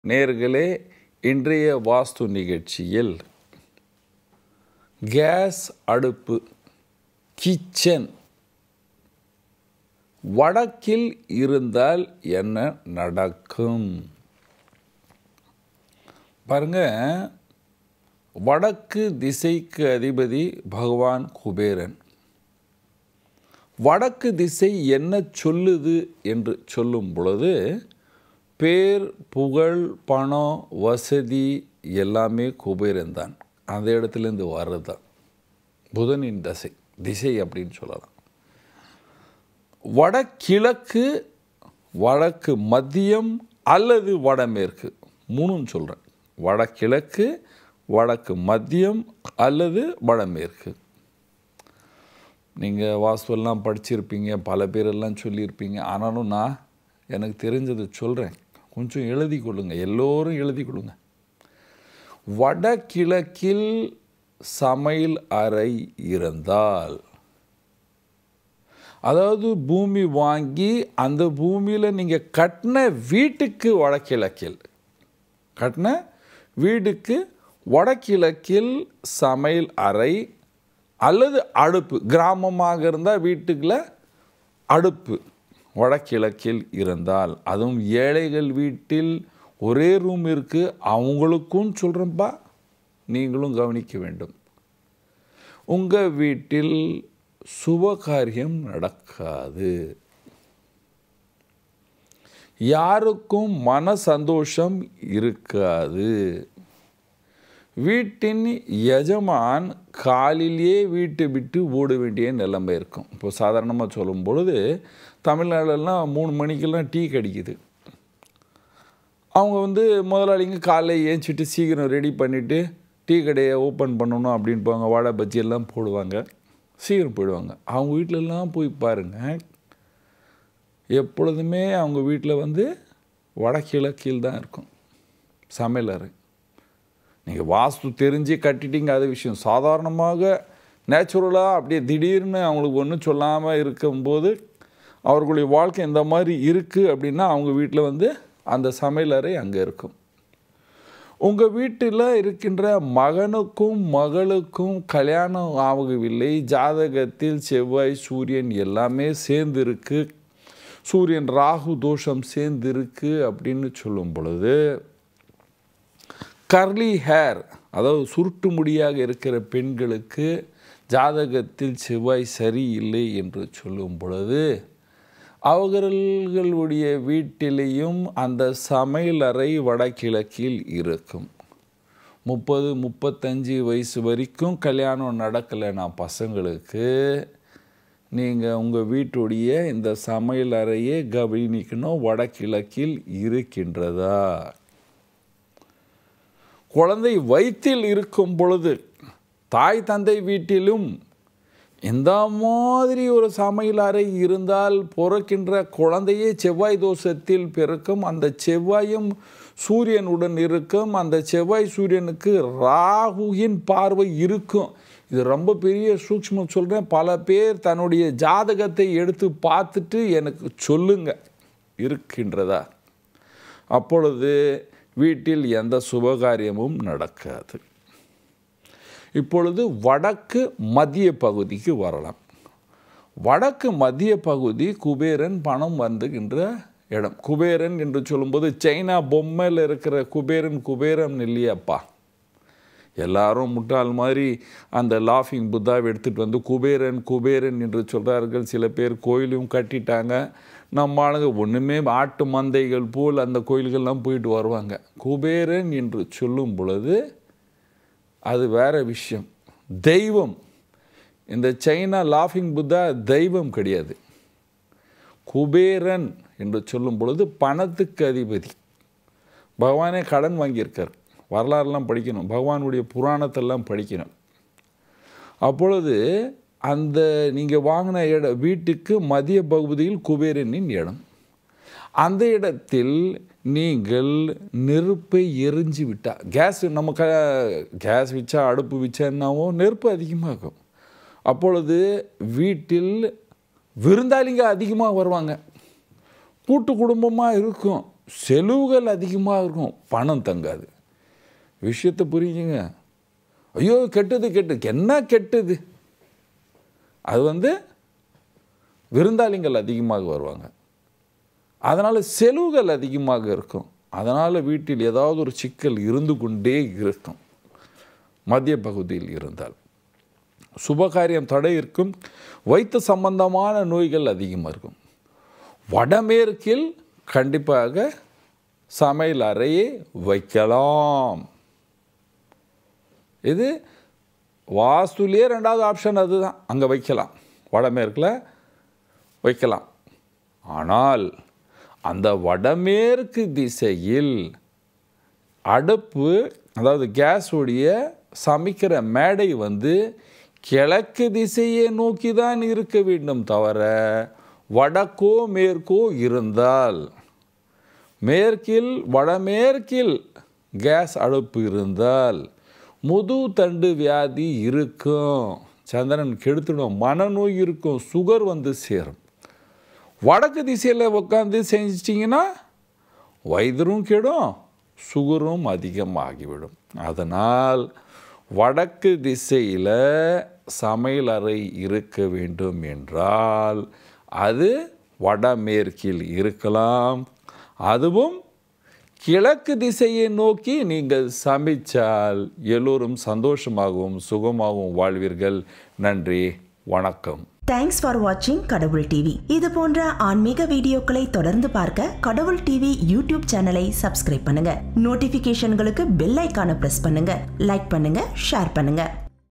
நேர்களே இன்றைய வாஸ்து நிகழ்ச்சியில் கேஸ் அடுப்பு கிச்சன் வடக்கில் இருந்தால் என்ன நடக்கும் பாருங்க வடக்கு திசைக்கு அதிபதி பகவான் குபேரன் வடக்கு திசை என்ன சொல்லுது என்று சொல்லும் பொழுது பேர் புகழ் பணம் வசதி எல்லாமே குபேரன் தான் அந்த இடத்துலேருந்து வர்றது தான் புதனின் தசை திசை அப்படின்னு சொல்லலாம் வடகிழக்கு வடக்கு மத்தியம் அல்லது வடமேற்கு மூணும் சொல்கிறேன் வடகிழக்கு வடக்கு மத்தியம் அல்லது வடமேற்கு நீங்கள் வாஸ்துவெல்லாம் படிச்சிருப்பீங்க பல பேரெல்லாம் சொல்லியிருப்பீங்க ஆனாலும் நான் எனக்கு தெரிஞ்சதை சொல்கிறேன் கொஞ்சம் எழுதி கொள்ளுங்க எல்லோரும் எழுதி கொள்ளுங்க வடகிழக்கில் சமையல் அறை இருந்தால் அதாவது பூமி வாங்கி அந்த பூமியில் நீங்கள் கட்டின வீட்டுக்கு வடகிழக்கில் கட்டின வீடுக்கு வடகிழக்கில் சமையல் அறை அல்லது அடுப்பு கிராமமாக இருந்தால் வீட்டுக்குள்ள அடுப்பு வடகிழக்கில் இருந்தால் அதுவும் ஏழைகள் வீட்டில் ஒரே ரூம் இருக்குது அவங்களுக்கும் சொல்கிறேன்ப்பா நீங்களும் கவனிக்க வேண்டும் உங்கள் வீட்டில் சுபகாரியம் நடக்காது யாருக்கும் மன சந்தோஷம் இருக்காது வீட்டின் எஜமான் காலிலேயே வீட்டை விட்டு ஓட வேண்டிய நிலைமை இருக்கும் இப்போ சாதாரணமாக சொல்லும் பொழுது தமிழ்நாடுலாம் மூணு மணிக்கெல்லாம் டீ கிடைக்குது அவங்க வந்து முதலாளிங்க காலைல ஏஞ்சிட்டு சீக்கிரம் ரெடி பண்ணிவிட்டு டீ கடையை ஓப்பன் பண்ணணும் அப்படின்பாங்க வாழை பஜ்ஜி எல்லாம் போடுவாங்க சீக்கிரம் போயிடுவாங்க அவங்க வீட்டிலலாம் போய் பாருங்கள் எப்பொழுதுமே அவங்க வீட்டில் வந்து வடகிழக்கில் தான் இருக்கும் சமையலறை நீங்கள் வாஸ்து தெரிஞ்சு கட்டிட்டீங்க அது விஷயம் சாதாரணமாக நேச்சுரலாக அப்படியே திடீர்னு அவங்களுக்கு ஒன்றும் சொல்லாமல் இருக்கும்போது அவர்களுடைய வாழ்க்கை இந்த மாதிரி இருக்குது அப்படின்னா அவங்க வீட்டில் வந்து அந்த சமையலறை அங்கே இருக்கும் உங்கள் வீட்டில் இருக்கின்ற மகனுக்கும் மகளுக்கும் கல்யாணம் ஆகவில்லை ஜாதகத்தில் செவ்வாய் சூரியன் எல்லாமே சேர்ந்திருக்கு சூரியன் ராகு தோஷம் சேர்ந்திருக்கு அப்படின்னு சொல்லும் பொழுது கர்லி ஹேர் அதாவது சுருட்டு முடியாக இருக்கிற பெண்களுக்கு ஜாதகத்தில் செவ்வாய் சரியில்லை என்று சொல்லும் பொழுது அவர்களுடைய வீட்டிலேயும் அந்த சமையலறை வடகிழக்கில் இருக்கும் முப்பது முப்பத்தஞ்சு வயசு வரைக்கும் கல்யாணம் நடக்கலைன்னா பசங்களுக்கு நீங்கள் உங்கள் வீட்டுடைய இந்த சமையல் அறையை கவனிக்கணும் வடகிழக்கில் இருக்கின்றதா குழந்தை வயிற்றில் இருக்கும் பொழுது தாய் தந்தை வீட்டிலும் இந்த மாதிரி ஒரு சமையல் அறை இருந்தால் பிறக்கின்ற குழந்தையே செவ்வாய் தோஷத்தில் பிறக்கும் அந்த செவ்வாயும் சூரியனுடன் இருக்கும் அந்த செவ்வாய் சூரியனுக்கு ராகுவின் பார்வை இருக்கும் இது ரொம்ப பெரிய சூக்ஷ்மம் சொல்கிறேன் பல பேர் தன்னுடைய ஜாதகத்தை எடுத்து பார்த்துட்டு எனக்கு சொல்லுங்க இருக்கின்றதா அப்பொழுது வீட்டில் எந்த சுபகாரியமும் நடக்காது இப்பொழுது வடக்கு மத்திய பகுதிக்கு வரலாம் வடக்கு மத்திய பகுதி குபேரன் பணம் வந்துகின்ற இடம் குபேரன் என்று சொல்லும்போது சைனா பொம்மையில் இருக்கிற குபேரன் குபேரன் இல்லையாப்பா எல்லாரும் முட்டாள் மாதிரி அந்த லாஃபிங் புத்தாவை எடுத்துகிட்டு வந்து குபேரன் குபேரன் என்று சொல்கிறார்கள் சில பேர் கோயிலும் கட்டிட்டாங்க நம்ம ஆளுங்க ஒன்றுமே ஆட்டு மந்தைகள் போல் அந்த கோயில்கள்லாம் போயிட்டு வருவாங்க குபேரன் என்று சொல்லும் பொழுது அது வேற விஷயம் தெய்வம் இந்த சைனா லாஃபிங் புத்தா தெய்வம் கிடையாது குபேரன் என்று சொல்லும் பொழுது பணத்துக்கு அதிபதி பகவானே கடன் வாங்கியிருக்கார் வரலாறுலாம் படிக்கணும் பகவானுடைய புராணத்தெல்லாம் படிக்கணும் அப்பொழுது அந்த நீங்கள் வாங்கின இட வீட்டுக்கு மதிய பகுதியில் குபேரனின் இடம் அந்த இடத்தில் நீங்கள் நெருப்பை எரிஞ்சு விட்டா கேஸ் நம்ம க கேஸ் வச்சா அடுப்பு வச்சான்னாவோ நெருப்பு அதிகமாகும் அப்பொழுது வீட்டில் விருந்தாளிங்க அதிகமாக வருவாங்க கூட்டு குடும்பமாக இருக்கும் செலவுகள் அதிகமாக இருக்கும் பணம் தங்காது விஷயத்தை புரிஞ்சுங்க ஐயோ கெட்டது கெட்டது என்ன கெட்டது அது வந்து விருந்தாளிகள் அதிகமாக வருவாங்க அதனால் செலவுகள் அதிகமாக இருக்கும் அதனால் வீட்டில் ஏதாவது ஒரு சிக்கல் இருந்து கொண்டே இருக்கும் மத்திய பகுதியில் இருந்தால் சுபகாரியம் தடை இருக்கும் வைத்த சம்பந்தமான நோய்கள் அதிகமாக இருக்கும் வடமேற்கில் கண்டிப்பாக சமையல் அறையை வைக்கலாம் இது வாஸ்துலேயே ரெண்டாவது ஆப்ஷன் அதுதான் அங்கே வைக்கலாம் வடமேற்கில் வைக்கலாம் ஆனால் அந்த வடமேற்கு திசையில் அடுப்பு அதாவது கேஸுடைய சமைக்கிற மேடை வந்து கிழக்கு திசையை நோக்கி தான் இருக்க வேண்டும் தவிர வடக்கோ மேற்கோ இருந்தால் மேற்கில் வடமேற்கில் கேஸ் அடுப்பு இருந்தால் முது தண்டு வியாதி இருக்கும் சந்திரன் கெடுத்துடும் மனநோய் இருக்கும் சுகர் வந்து சேரும் வடக்கு திசையில் உட்காந்து செஞ்சிட்டிங்கன்னா வயதரும் கெடும் சுகரும் அதிகமாகிவிடும் அதனால் வடக்கு திசையில் சமையலறை இருக்க வேண்டும் என்றால் அது வடமேற்கில் இருக்கலாம் அதுவும் கிழக்கு திசையை நோக்கி நீங்கள் சமைச்சால் எல்லோரும் சந்தோஷமாகவும் சுகமாகவும் வாழ்வீர்கள் நன்றி வணக்கம் தேங்க்ஸ் ஃபார் வாட்சிங் கடவுள் டிவி இது போன்ற ஆன்மீக வீடியோக்களை தொடர்ந்து பார்க்க கடவுள் டிவி யூடியூப் சேனலை சப்ஸ்கிரைப் பண்ணுங்க நோட்டிபிகேஷன்களுக்கு பெல் ஐக்கான பிரஸ் பண்ணுங்க லைக் பண்ணுங்க ஷேர் பண்ணுங்க